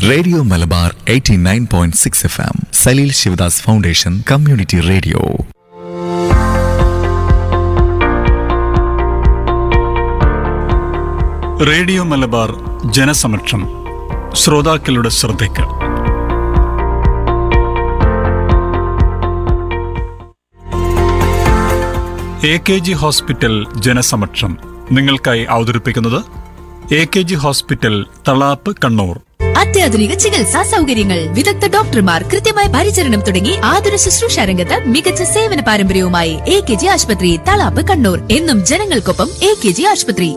Radio Malabar 89.6 F M Saleel Shivadas foundation community radio radio Malabar ജനസമക്ഷം ശ്രോതാക്കളുടെ ശ്രദ്ധയ്ക്ക് എ കെ ജി ഹോസ്പിറ്റൽ ജനസമക്ഷം നിങ്ങൾക്കായി അവതരിപ്പിക്കുന്നത് A K G hospital Thalap Kannur അത്യാധുനിക ചികിത്സാ സൗകര്യങ്ങൾ വിദഗ്ധ ഡോക്ടർമാർ കൃത്യമായ പരിചരണം തുടങ്ങി ആതുര ശുശ്രൂഷ രംഗത്ത് മികച്ച സേവന പാരമ്പര്യവുമായി എ കെ ജി ആശുപത്രി തളാപ്പ് കണ്ണൂർ എന്നും ജനങ്ങൾക്കൊപ്പം എ കെ ജി ആശുപത്രി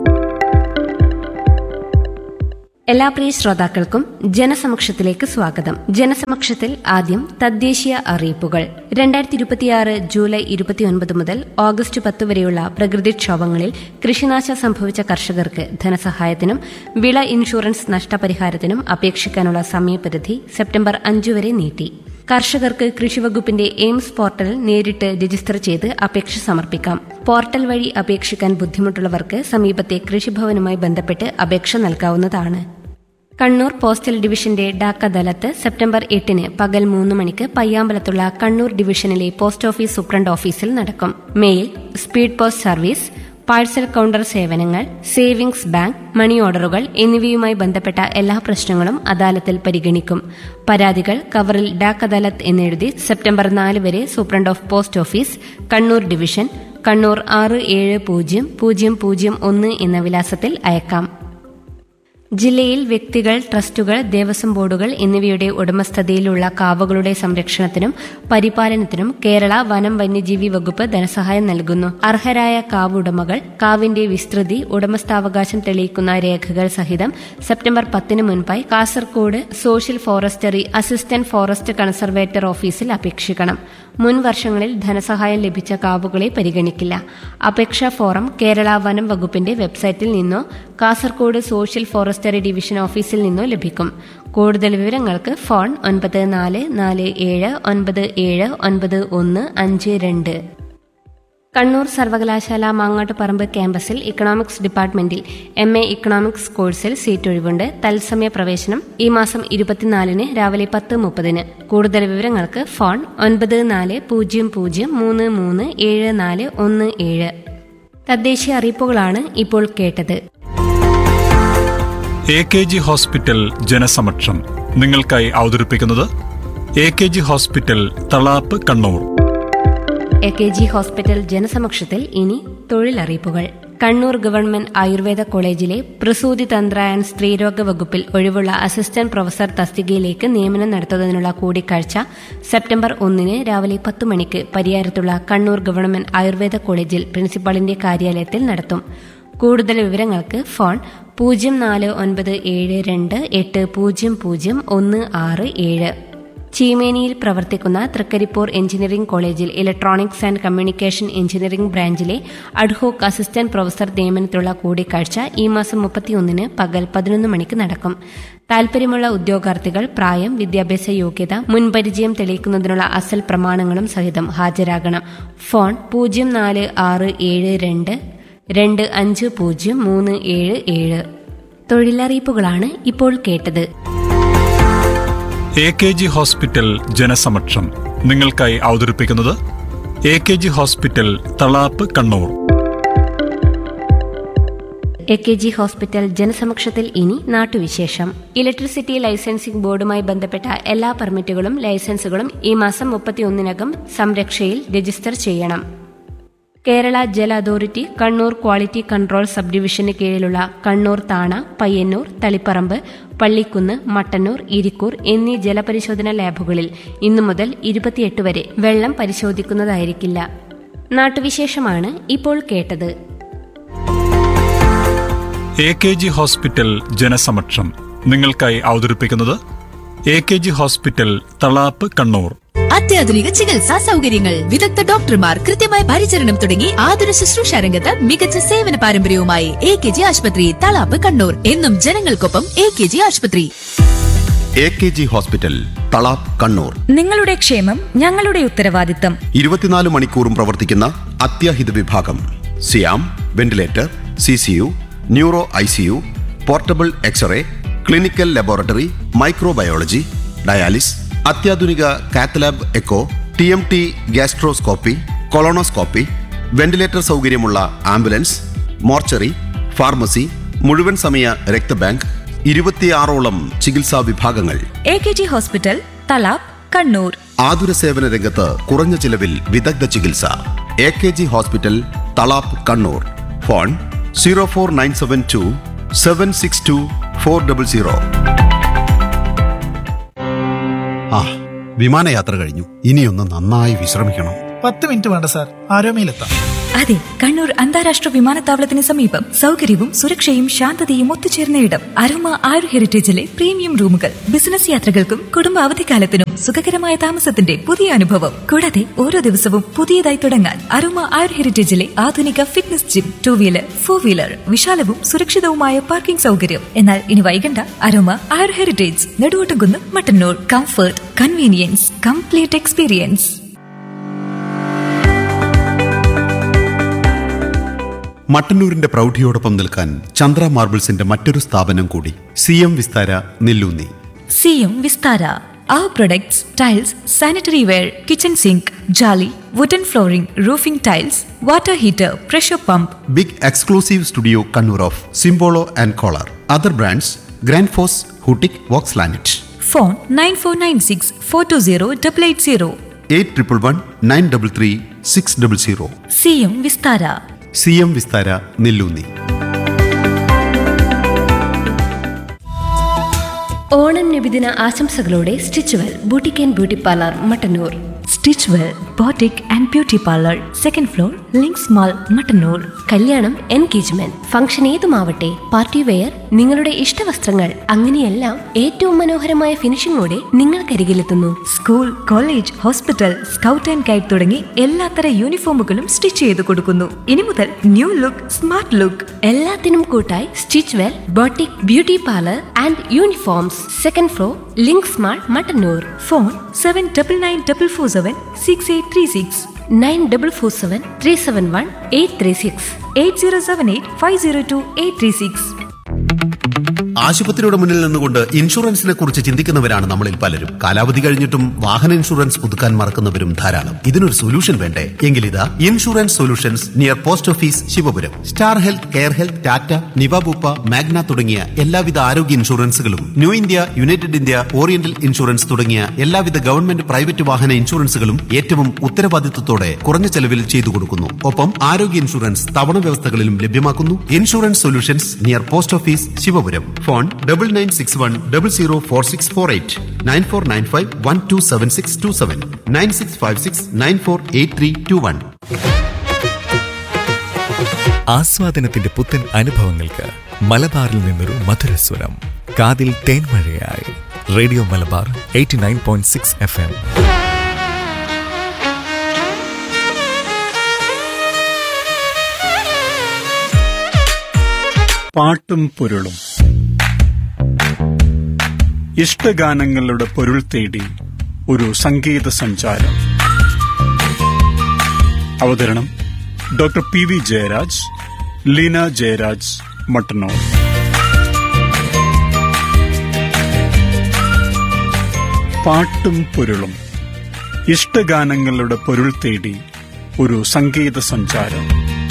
എല്ലാ പ്രിയ ശ്രോതാക്കൾക്കും ജനസമക്ഷത്തിലേക്ക് സ്വാഗതം ജനസമക്ഷത്തിൽ ആദ്യം തദ്ദേശീയ അറിയിപ്പുകൾ രണ്ടായിരത്തി ഇരുപത്തിയാറ് ജൂലൈ ഇരുപത്തിയൊൻപത് മുതൽ ഓഗസ്റ്റ് പത്ത് വരെയുള്ള പ്രകൃതിക്ഷോഭങ്ങളിൽ കൃഷിനാശം സംഭവിച്ച കർഷകർക്ക് ധനസഹായത്തിനും വിള ഇൻഷുറൻസ് നഷ്ടപരിഹാരത്തിനും അപേക്ഷിക്കാനുള്ള സമയപരിധി സെപ്റ്റംബർ അഞ്ചു വരെ നീട്ടി കർഷകർക്ക് കൃഷിവകുപ്പിന്റെ എയിംസ് പോർട്ടലിൽ നേരിട്ട് രജിസ്റ്റർ ചെയ്ത് അപേക്ഷ സമർപ്പിക്കാം പോർട്ടൽ വഴി അപേക്ഷിക്കാൻ ബുദ്ധിമുട്ടുള്ളവർക്ക് സമീപത്തെ കൃഷിഭവനുമായി ബന്ധപ്പെട്ട് അപേക്ഷ നൽകാവുന്നതാണ് കണ്ണൂർ പോസ്റ്റൽ ഡിവിഷന്റെ ഡാക്ക അദാലത്ത് സെപ്റ്റംബർ എട്ടിന് പകൽ മൂന്ന് മണിക്ക് പയ്യാമ്പലത്തുള്ള കണ്ണൂർ ഡിവിഷനിലെ പോസ്റ്റ് ഓഫീസ് സൂപ്രണ്ട് ഓഫീസിൽ നടക്കും mail speed post service parcel counter സേവനങ്ങൾ സേവിംഗ്സ് ബാങ്ക് മണി ഓർഡറുകൾ എന്നിവയുമായി ബന്ധപ്പെട്ട എല്ലാ പ്രശ്നങ്ങളും അദാലത്തിൽ പരിഗണിക്കും പരാതികൾ കവറിൽ ഡാക് അദാലത്ത് എന്നെഴുതി സെപ്റ്റംബർ നാല് വരെ superintendent of post office Kannur division Kannur ആറ് ഏഴ് പൂജ്യം പൂജ്യം പൂജ്യം ഒന്ന് എന്ന വിലാസത്തിൽ അയക്കാം ജില്ലയിൽ വ്യക്തികൾ ട്രസ്റ്റുകൾ ദേവസ്വം ബോർഡുകൾ എന്നിവയുടെ ഉടമസ്ഥതയിലുള്ള കാവുകളുടെ സംരക്ഷണത്തിനും പരിപാലനത്തിനും കേരള വനം വന്യജീവി വകുപ്പ് ധനസഹായം നൽകുന്നു അർഹരായ കാവ് ഉടമകൾ കാവിന്റെ വിസ്തൃതി ഉടമസ്ഥാവകാശം തെളിയിക്കുന്ന രേഖകൾ സഹിതം സെപ്റ്റംബർ പത്തിന് മുൻപായി Kasaragod social forestry assistant forest conservator ഓഫീസിൽ അപേക്ഷിക്കണം മുൻ വർഷങ്ങളിൽ ധനസഹായം ലഭിച്ച കാവുകളെ പരിഗണിക്കില്ല അപേക്ഷാ ഫോറം കേരള വനം വകുപ്പിന്റെ വെബ്സൈറ്റിൽ നിന്നോ കാസർകോട് സോഷ്യൽ ഫോറസ്റ്ററി ഡിവിഷൻ ഓഫീസിൽ നിന്നോ ലഭിക്കും കൂടുതൽ വിവരങ്ങൾക്ക് ഫോൺ ഒൻപത് നാല് നാല് ഏഴ് ഒൻപത് ഏഴ് ഒൻപത് ഒന്ന് അഞ്ച് രണ്ട് കണ്ണൂർ സർവകലാശാല മാങ്ങാട്ടുപറമ്പ് ക്യാമ്പസിൽ ഇക്കണോമിക്സ് ഡിപ്പാർട്ട്മെന്റിൽ എം എ ഇക്കണോമിക്സ് കോഴ്സിൽ സീറ്റ് ഒഴിവുണ്ട് തത്സമയ പ്രവേശനം ഈ മാസം ഇരുപത്തിനാലിന് രാവിലെ പത്ത് മുപ്പതിന് കൂടുതൽ വിവരങ്ങൾക്ക് ഫോൺ ഒൻപത് നാല് പൂജ്യം പൂജ്യം മൂന്ന് മൂന്ന് ഏഴ് നാല് ഒന്ന് ഏഴ് തദ്ദേശീയ അറിയിപ്പുകളാണ് ഇപ്പോൾ കേട്ടത് എ കെ ജി ഹോസ്പിറ്റൽ ജനസമക്ഷം നിങ്ങൾക്കായി അവതരിപ്പിക്കുന്നത് A K G hospital Thalap Kannur A K G hospital ജനസമക്ഷത്തിൽ ഇനി തൊഴിലറിയിപ്പുകൾ കണ്ണൂർ ഗവൺമെന്റ് ആയുർവേദ കോളേജിലെ പ്രസൂതി തന്ത്ര ആൻഡ് സ്ത്രീരോഗ വകുപ്പിൽ ഒഴിവുള്ള അസിസ്റ്റന്റ് പ്രൊഫസർ തസ്തികയിലേക്ക് നിയമനം നടത്തുന്നതിനുള്ള കൂടിക്കാഴ്ച സെപ്റ്റംബർ ഒന്നിന് രാവിലെ പത്ത് മണിക്ക് പരിയാരത്തുള്ള കണ്ണൂർ ഗവൺമെന്റ് ആയുർവേദ കോളേജിൽ പ്രിൻസിപ്പാളിന്റെ കാര്യാലയത്തിൽ നടത്തും കൂടുതൽ വിവരങ്ങൾക്ക് ഫോൺ പൂജ്യം നാല് ഒൻപത് ഏഴ് രണ്ട് എട്ട് പൂജ്യം പൂജ്യം ഒന്ന് ആറ് ഏഴ് ചീമേനിയിൽ പ്രവർത്തിക്കുന്ന തൃക്കരിപ്പൂർ എഞ്ചിനീയറിംഗ് കോളേജിൽ ഇലക്ട്രോണിക്സ് ആൻഡ് കമ്മ്യൂണിക്കേഷൻ എഞ്ചിനീയറിംഗ് ബ്രാഞ്ചിലെ അഡ്ഹോക്ക് അസിസ്റ്റന്റ് പ്രൊഫസർ നിയമനത്തിലുള്ള കൂടിക്കാഴ്ച ഈ മാസം മുപ്പത്തിയൊന്നിന് പകൽ പതിനൊന്ന് മണിക്ക് നടക്കും താൽപര്യമുള്ള ഉദ്യോഗാർത്ഥികൾ പ്രായം വിദ്യാഭ്യാസ യോഗ്യത മുൻപരിചയം തെളിയിക്കുന്നതിനുള്ള അസൽ പ്രമാണങ്ങളും സഹിതം ഹാജരാകണം ഫോൺ പൂജ്യം നാല് ആറ് ഏഴ് രണ്ട് രണ്ട് അഞ്ച് പൂജ്യം മൂന്ന് ഏഴ് ഏഴ് തൊഴിലറിയിപ്പുകളാണ് ഇപ്പോൾ കേട്ടത് എ കെ ജി ഹോസ്പിറ്റൽ ജനസമക്ഷം നിങ്ങൾക്കായി അവതരിപ്പിക്കുന്നത് A K G hospital Thalap Kannur A K G hospital ജനസമക്ഷത്തിൽ ഇനി നാട്ടുവിശേഷം ഇലക്ട്രിസിറ്റി ലൈസൻസിംഗ് ബോർഡുമായി ബന്ധപ്പെട്ട എല്ലാ പെർമിറ്റുകളും ലൈസൻസുകളും ഈ മാസം മുപ്പത്തിയൊന്നിനകം സംരക്ഷയിൽ രജിസ്റ്റർ ചെയ്യണം കേരള ജല authority Kannur quality control sub ഡിവിഷന് കീഴിലുള്ള കണ്ണൂർ താണ പയ്യന്നൂർ തളിപ്പറമ്പ് പള്ളിക്കുന്ന് മട്ടന്നൂർ ഇരിക്കൂർ എന്നീ ജലപരിശോധന ലാബുകളിൽ ഇന്നു മുതൽ ഇരുപത്തിയെട്ട് വരെ വെള്ളം പരിശോധിക്കുന്നതായിരിക്കില്ല നാട്ടുവിശേഷമാണ് ഇപ്പോൾ കേട്ടത് എ കെ ജി ഹോസ്പിറ്റൽ ജനസമക്ഷം നിങ്ങൾക്കായി അവതരിപ്പിക്കുന്നത് A K G hospital Thalap Kannur അത്യാധുനിക ചികിത്സാ സൗകര്യങ്ങൾ വിദഗ്ധ ഡോക്ടർമാർ കൃത്യമായ പരിചരണം തുടങ്ങി ആതുര ശുശ്രൂഷ രംഗത്ത് മികച്ച സേവന പാരമ്പര്യവുമായി എ കെ ജി ആശുപത്രി തളാപ്പ് കണ്ണൂർ എന്നും ജനങ്ങൾക്കൊപ്പം എ കെ ജി ആശുപത്രി A K G hospital Thalap Kannur നിങ്ങളുടെ ക്ഷേമം ഞങ്ങളുടെ ഉത്തരവാദിത്തം ഇരുപത്തിനാല് മണിക്കൂറും പ്രവർത്തിക്കുന്ന അത്യാഹിത വിഭാഗം സിയാം ventilator C C U neuro I C U portable X ray clinical laboratory microbiology dialysis അത്യാധുനിക cath lab echo T M T gastroscopy colonoscopy ventilator സൗകര്യമുള്ള ആംബുലൻസ് മോർച്ചറി ഫാർമസി മുഴുവൻ സമയ രക്തബാങ്ക് ഇരുപത്തിയാറോളം ചികിത്സാ വിഭാഗങ്ങൾ A K G hospital Thalap Kannur ആതുര സേവന രംഗത്ത് കുറഞ്ഞ ചിലവിൽ വിദഗ്ധ ചികിത്സ A K G hospital Thalap Kannur phone zero four nine seven two seven six two four double zero ആ വിമാനയാത്ര കഴിഞ്ഞു ഇനിയൊന്ന് നന്നായി വിശ്രമിക്കണം പത്ത് മിനിറ്റ് വേണ്ട സാർ ആരോമയിലെത്താം അതെ കണ്ണൂർ അന്താരാഷ്ട്ര വിമാനത്താവളത്തിന് സമീപം സൗകര്യവും സുരക്ഷയും ശാന്തതയും ഒത്തുചേർന്ന ഇടം അരോമ ആരു ഹെറിറ്റേജിലെ പ്രീമിയം റൂമുകൾ ബിസിനസ് യാത്രകൾക്കും കുടുംബ അവധിക്കാലത്തിനും സുഖകരമായ താമസത്തിന്റെ പുതിയ അനുഭവം കൂടാതെ ഓരോ ദിവസവും പുതിയതായി തുടങ്ങാൻ അരോമ ആരു ഹെറിറ്റേജിലെ ആധുനിക fitness gym two wheeler four wheeler വിശാലവും സുരക്ഷിതവുമായ പാർക്കിംഗ് സൗകര്യം എന്നാൽ ഇനി വൈകണ്ട Aroma Aaru heritage Neduvottumkunnu Mattannur comfort convenience complete experience മട്ടന്നൂരിന്റെ പ്രൗഢിയോടൊപ്പം നിൽക്കാൻ ചന്ദ്ര മാർബിൾസിന്റെ മറ്റൊരു സ്ഥാപനം കൂടി സി എം വിസ്താര നെല്ലൂന്നി സിയും Vistara Our products, tiles, sanitary ware, kitchen sink, jolly, wooden flooring, roofing tiles, water heater, pressure pump, big exclusive studio Kannur of സിംബോളോ ആൻഡ് കോളർ അതർ ബ്രാൻഡ്സ് ഗ്രാൻഡ് ഫോസ് ഹൂട്ടിക് വോക്സ് ലാനറ്റ് phone 9496 420 880. Eight triple one nine double three six double zero സിയും Vistara C M Vistara Nelloonni Onam നബിദിന ആശംസകളോടെ stitch well boutique and beauty parlour Mattannur stitch well boutique and beauty parlour second floor links mall Mattannur കല്യാണം എൻഗേജ്മെന്റ് ഫംഗ്ഷൻ ഏതുമാവട്ടെ പാർട്ടി വെയർ നിങ്ങളുടെ ഇഷ്ടവസ്ത്രങ്ങൾ അങ്ങനെയെല്ലാം ഏറ്റവും മനോഹരമായ ഫിനിഷിംഗോടെ നിങ്ങൾക്കരികിലെത്തുന്നു school college hospital scout and guide തുടങ്ങി എല്ലാത്തര യൂണിഫോമുകളും സ്റ്റിച്ച് ചെയ്ത് കൊടുക്കുന്നു ഇനി മുതൽ ന്യൂ ലുക്ക് സ്മാർട്ട് ലുക്ക് എല്ലാത്തിനും കൂട്ടായി stitch well boutique beauty parlour and uniforms second floor links mall Mattannur phone seven double nine double four seven six eight three six nine double four seven three seven one eight three six eight zero seven eight five zero two eight three six ആശുപത്രിയുടെ മുന്നിൽ നിന്നുകൊണ്ട് ഇൻഷുറൻസിനെ കുറിച്ച് ചിന്തിക്കുന്നവരാണ് നമ്മളിൽ പലരും കാലാവധി കഴിഞ്ഞിട്ടും വാഹന insurance പുതുക്കാൻ മറക്കുന്നവരും ധാരാളം ഇതിനൊരു സൊല്യൂഷൻ വേണ്ടേ എങ്കിലിതാ insurance solutions near post office Shivapuram star health care health Tata നിവാബൂപ്പ മാഗ്ന തുടങ്ങിയ എല്ലാവിധ ആരോഗ്യ ഇൻഷുറൻസുകളും new India united India oriental insurance തുടങ്ങിയ എല്ലാവിധ ഗവൺമെന്റ് പ്രൈവറ്റ് വാഹന ഇൻഷുറൻസുകളും ഏറ്റവും ഉത്തരവാദിത്വത്തോടെ കുറഞ്ഞ ചെലവിൽ ചെയ്തു കൊടുക്കുന്നു ഒപ്പം ആരോഗ്യ ഇൻഷുറൻസ് തവണ വ്യവസ്ഥകളിലും ലഭ്യമാക്കുന്നു insurance solutions near post office Shivapuram phone double nine six one double zero four six four eight nine four nine five one two seven six two seven nine six five six nine four eight three two one ആസ്വാദനത്തിന്റെ പുത്തൻ അനുഭവങ്ങൾക്ക് മലബാറിൽ നിന്നൊരു മധുരസ്വരം കാതിൽ തേൻമഴയായി radio Malabar eighty nine point six F M പാട്ടും പൊരുളും ഇഷ്ടഗാനങ്ങളുടെ പൊരുൾ തേടി ഒരു സംഗീത സഞ്ചാരം അവതരണം doctor P V Jayaraj Leena Jayaraj Mattannur പാട്ടും പൊരുളും ഇഷ്ടഗാനങ്ങളുടെ പൊരുൾ തേടി ഒരു സംഗീത സഞ്ചാരം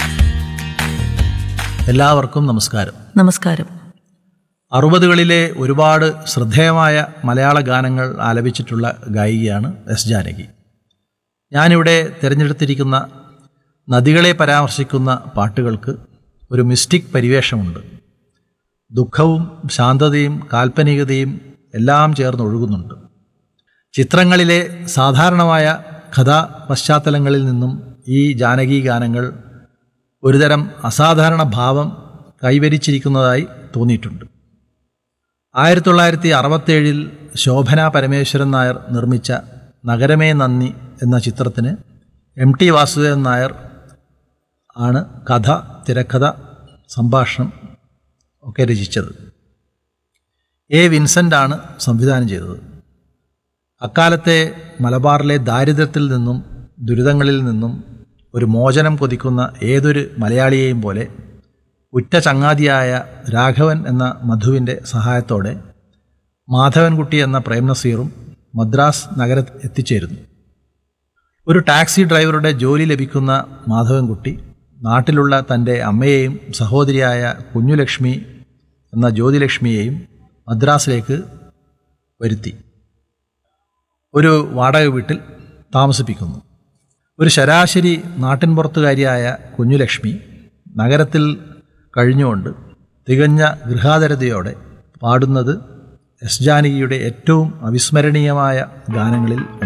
എല്ലാവർക്കും നമസ്കാരം നമസ്കാരം അറുപതുകളിലെ ഒരുപാട് ശ്രദ്ധേയമായ മലയാള ഗാനങ്ങൾ ആലപിച്ചിട്ടുള്ള ഗായികയാണ് എസ് ജാനകി ഞാനിവിടെ തിരഞ്ഞെടുത്തിരിക്കുന്ന നദികളെ പരാമർശിക്കുന്ന പാട്ടുകൾക്ക് ഒരു മിസ്റ്റിക് പരിവേഷമുണ്ട് ദുഃഖവും ശാന്തതയും കാൽപ്പനികതയും എല്ലാം ചേർന്നൊഴുകുന്നുണ്ട് ചിത്രങ്ങളിലെ സാധാരണമായ കഥാ പശ്ചാത്തലങ്ങളിൽ നിന്നും ഈ ജാനകി ഗാനങ്ങൾ ഒരുതരം അസാധാരണ ഭാവം കൈവരിച്ചിരിക്കുന്നതായി തോന്നിയിട്ടുണ്ട് ആയിരത്തി തൊള്ളായിരത്തി അറുപത്തേഴിൽ ശോഭന പരമേശ്വരൻ നായർ നിർമ്മിച്ച നഗരമേ നന്ദി എന്ന ചിത്രത്തിന് എം ടി വാസുദേവൻ നായർ ആണ് കഥ തിരക്കഥ സംഭാഷണം ഒക്കെ രചിച്ചത് എ വിൻസെൻ്റ് ആണ് സംവിധാനം ചെയ്തത് അക്കാലത്തെ മലബാറിലെ ദാരിദ്ര്യത്തിൽ നിന്നും ദുരിതങ്ങളിൽ നിന്നും ഒരു മോചനം കൊതിക്കുന്ന ഏതൊരു മലയാളിയെയും പോലെ ഉറ്റ ചങ്ങാതിയായ രാഘവൻ എന്ന മധുവിൻ്റെ സഹായത്തോടെ മാധവൻകുട്ടി എന്ന പ്രേംനസീറും മദ്രാസ് നഗരത്തിൽ എത്തിച്ചേരുന്നു ഒരു ടാക്സി ഡ്രൈവറുടെ ജോലി ലഭിക്കുന്ന മാധവൻകുട്ടി നാട്ടിലുള്ള തൻ്റെ അമ്മയെയും സഹോദരിയായ കുഞ്ഞുലക്ഷ്മി എന്ന ജ്യോതിലക്ഷ്മിയെയും മദ്രാസിലേക്ക് വരുത്തി ഒരു വാടക വീട്ടിൽ താമസിപ്പിക്കുന്നു ഒരു ശരാശരി നാട്ടിൻപുറത്തുകാരിയായ കുഞ്ഞുലക്ഷ്മി നഗരത്തിൽ കഴിഞ്ഞുകൊണ്ട് തികഞ്ഞ ഗൃഹാതരതയോടെ പാടുന്നത് എസ് ജാനകിയുടെ ഏറ്റവും അവിസ്മരണീയമായ ഗാനങ്ങളിൽ